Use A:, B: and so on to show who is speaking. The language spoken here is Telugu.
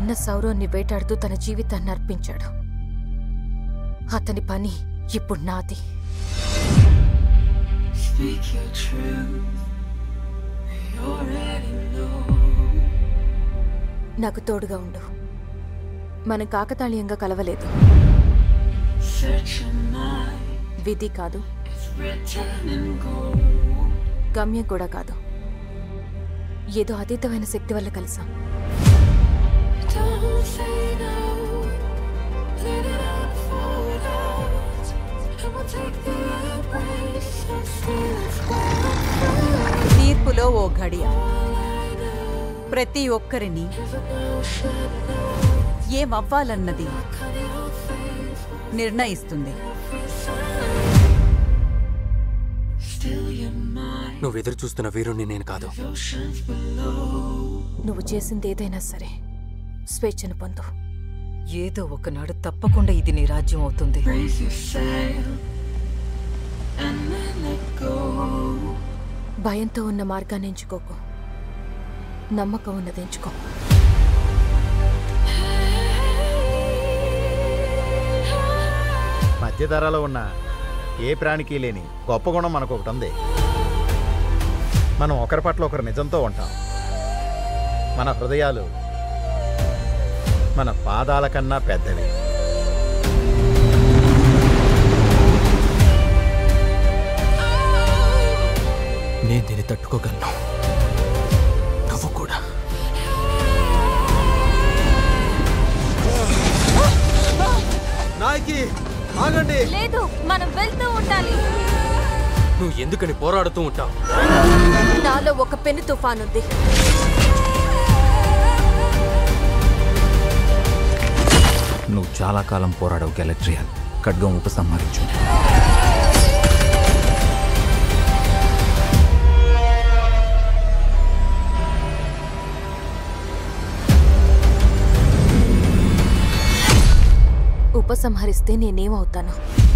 A: చిన్న సౌరవ్ని వేటాడుతూ తన జీవితాన్ని అర్పించాడు అతని పని ఇప్పుడు నాది
B: Speak your truth. You already know.
A: నాకు తోడుగా ఉండు మనం కాకతాళీయంగా కలవలేదు
B: Search your mind.
A: విధి కాదు
B: It's written in gold.
A: గమ్యం కూడా కాదు ఏదో అతీతమైన శక్తి వల్ల కలిసాం
B: Don't say no. Let it unfold out. And we'll take the embrace and still it's
C: తీర్పులో ఓ ఘడియ ప్రతి ఒక్కరిని ఏమవ్వాలన్నది నిర్ణయిస్తుంది
B: Still your mind.
D: నువ్వు ఎదురు చూస్తున్న వీరుణ్ణి నేను కాదు
B: Oceans below.
A: నువ్వు చేసింది ఏదైనా సరే స్వేచ్ఛను పొందు
E: ఏదో ఒకనాడు తప్పకుండా ఇది నీ రాజ్యం అవుతుంది
B: Raise your sail. And then let go.
A: భయంతో ఉన్న మార్గాన్ని ఎంచుకోకు నమ్మకం ఉన్నది ఎంచుకో
F: మధ్య ధరలో ఉన్న ఏ ప్రాణికి లేని గొప్ప గుణం మనకు ఒకటి ఉంది మనం ఒకరి పట్ల ఒకరు నిజంతో ఉంటాం మన హృదయాలు మన పాదాల కన్నా పెద్దవి
D: నేను దీన్ని తట్టుకోగలను నువ్వు కూడా నాయకి ఆగండి
A: లేదు మనం వెళ్తూ ఉండాలి
D: నువ్వు ఎందుకని పోరాడుతూ ఉంటావు
A: నాలో ఒక పెను తుఫాన్ ఉంది
G: నువ్వు చాలా కాలం పోరాడవు గెలక్ట్రియల్ ఖడ్గం ఉపసంహరించు
A: ఉపసంహరిస్తే నేనేమవుతాను